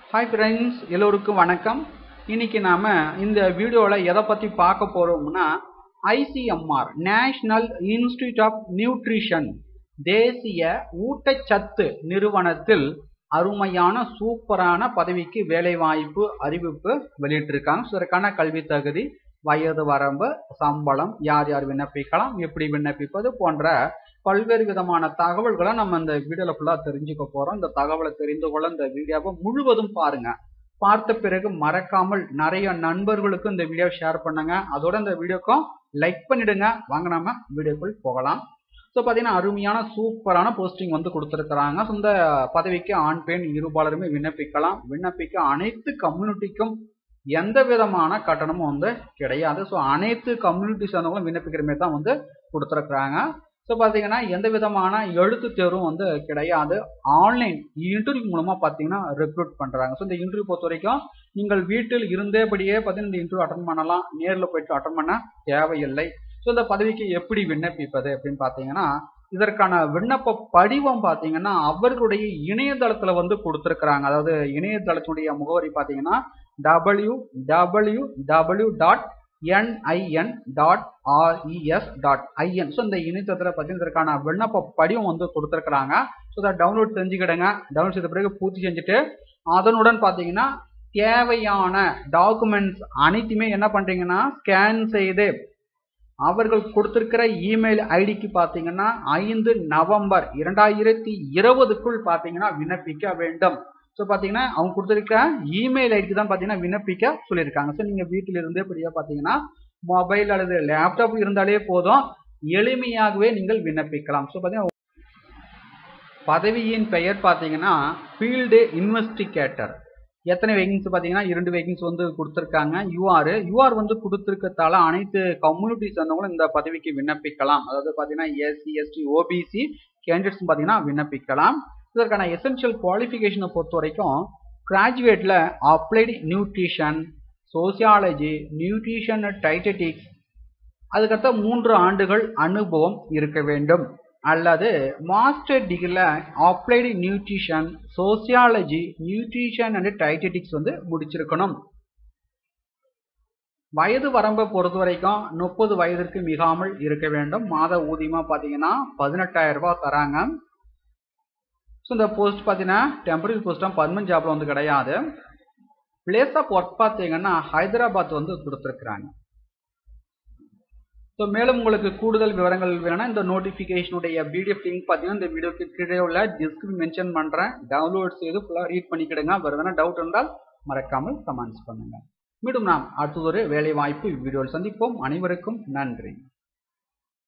hi friends எல்லோருக்கும் வணக்கம் இன்னைக்கு நாம இந்த வீடியோவில் எதை பற்றி பார்க்க போகிறோம்னா ICMR national institute of nutrition தேசிய ஊட்டச்சத்து நிறுவனத்தில் அருமையான சூப்பரான பதவிக்கு வேலைவாய்ப்பு அறிவிப்பு வெளியிட்டிருக்காங்க ஸோ இதற்கான கல்வி தகுதி வயது வரம்பு சம்பளம் யார் யார் விண்ணப்பிக்கலாம் எப்படி விண்ணப்பிப்பது போன்ற பல்வேறு விதமான தகவல்களை நம்ம இந்த வீடியோல ஃபுல்லா தெரிஞ்சுக்க போறோம் இந்த தகவலை தெரிந்து கொள்ள இந்த வீடியோவை முழுவதும் பாருங்க பார்த்த பிறகு மறக்காமல் நிறைய நண்பர்களுக்கு இந்த வீடியோ ஷேர் பண்ணுங்க அதோட இந்த வீடியோக்கும் லைக் பண்ணிடுங்க வாங்க நம்ம வீடியோக்குள் போகலாம் ஸோ பார்த்தீங்கன்னா அருமையான சூப்பரான போஸ்டிங் வந்து கொடுத்துருக்குறாங்க ஸோ இந்த பதவிக்கு ஆண் பெண் இருபாலருமே விண்ணப்பிக்கலாம் விண்ணப்பிக்க அனைத்து கம்யூனிட்டிக்கும் எந்த விதமான கட்டணமும் வந்து கிடையாது ஸோ அனைத்து கம்யூனிட்டி சேர்ந்தவங்களும் விண்ணப்பிக்கிற மாதிரி தான் வந்து கொடுத்துருக்குறாங்க ஸோ பார்த்தீங்கன்னா எந்த விதமான எழுத்து தேர்வும் வந்து கிடையாது ஆன்லைன் இன்டர்வியூ மூலமாக பார்த்தீங்கன்னா ரெக்ரூட் பண்ணுறாங்க ஸோ இந்த இன்டர்வியூ பொறுத்த வரைக்கும் நீங்கள் வீட்டில் இருந்தேபடியே பார்த்தீங்கன்னா இந்த இன்டர்வியூ அட்டன் பண்ணலாம் நேரில் போயிட்டு அட்டன் பண்ண தேவையில்லை ஸோ இந்த பதவிக்கு எப்படி விண்ணப்பிப்பது அப்படின்னு பார்த்தீங்கன்னா இதற்கான விண்ணப்ப படிவம் பார்த்தீங்கன்னா அவர்களுடைய இணையதளத்துல வந்து கொடுத்துருக்குறாங்க அதாவது இணையதளத்தினுடைய முகவரி பார்த்தீங்கன்னா W W W dot NIN dot RES dot IN so இந்த இணையதளத்தில் பார்த்தீங்கன்னா இதற்கான விண்ணப்ப படிவம் வந்து கொடுத்துருக்குறாங்க ஸோ அதை டவுன்லோட் செஞ்சுக்கிடுங்க டவுன்லோட் செய்த பிறகு பூர்த்தி செஞ்சுட்டு அதனுடன் பார்த்தீங்கன்னா தேவையான டாக்குமெண்ட்ஸ் அனைத்துமே என்ன பண்ணுறீங்கன்னா ஸ்கேன் செய்து அவர்கள் கொடுத்திருக்கிற இமெயில் ஐடிக்கு பார்த்தீங்கன்னா ஐந்து நவம்பர் இரண்டாயிரத்தி இருபதுக்குள் பார்த்தீங்கன்னா விண்ணப்பிக்க வேண்டும் ஸோ பார்த்தீங்கன்னா அவங்க கொடுத்துருக்க இமெயில் ஐடிக்கு தான் பார்த்தீங்கன்னா விண்ணப்பிக்க சொல்லியிருக்காங்க ஸோ நீங்கள் வீட்டில் இருந்தே படியாக பார்த்தீங்கன்னா மொபைல் அல்லது லேப்டாப் இருந்தாலே போதும் எளிமையாகவே நீங்கள் விண்ணப்பிக்கலாம் ஸோ பார்த்தீங்கன்னா பதவியின் பெயர் பார்த்தீங்கன்னா ஃபீல்டு இன்வெஸ்டிகேட்டர் எத்தனை வேகன்ஸ் பார்த்தீங்கன்னா இரண்டு வேகன்ஸ் வந்து கொடுத்துருக்காங்க யூஆர் யூஆர் வந்து கொடுத்துருக்கத்தால அனைத்து கம்யூனிட்டி சேர்ந்தவங்களும் இந்த பதவிக்கு விண்ணப்பிக்கலாம் அதாவது பார்த்தீங்கன்னா எஸ்சி எஸ்டி ஓபிசி கேண்டிடேட்ஸ் பார்த்தீங்கன்னா விண்ணப்பிக்கலாம் இதற்கான எசென்ஷியல் குவாலிஃபிகேஷனை பொறுத்த வரைக்கும் கிராஜுவேட்டில் applied nutrition sociology nutrition dietetics அதுக்கடுத்த மூன்று ஆண்டுகள் அனுபவம் இருக்க வேண்டும் அல்லது மாஸ்டர் டிகிரியில் applied nutrition sociology nutrition and dietetics வந்து முடிச்சிருக்கணும் வயது வரம்பை பொறுத்த வரைக்கும் முப்பது வயதிற்கு மிகாமல் இருக்க வேண்டும் மாத ஊதியமாக பார்த்தீங்கன்னா பதினெட்டாயிரம் ரூபாய் தராங்க ஸோ இந்த போஸ்ட் பார்த்தீங்கன்னா டெம்பரரி போஸ்ட்டாக பர்மனன்ட் ஜாப்ல வந்து கிடையாது பிளேஸ் ஆஃப் ஒர்க் பார்த்தீங்கன்னா ஹைதராபாத் வந்து கொடுத்துருக்குறாங்க ஸோ மேலும் உங்களுக்கு கூடுதல் விவரங்கள் வேணும்னா இந்த நோட்டிஃபிகேஷனுடைய பிடிஎஃப் லிங்க் பார்த்தீங்கன்னா இந்த வீடியோக்கு கீழே உள்ள டிஸ்கிரிப் மென்ஷன் பண்ணுறேன் டவுன்லோட் செய்து ஃபுல்லாக ரீட் பண்ணிக்கிடுங்க வேறு எதனா டவுட் இருந்தால் மறக்காமல் கமெண்ட்ஸ் பண்ணுங்கள் மீண்டும் நாம் அடுத்ததொரு வேலை வாய்ப்பு வீடியோவில் சந்திப்போம் அனைவருக்கும் நன்றி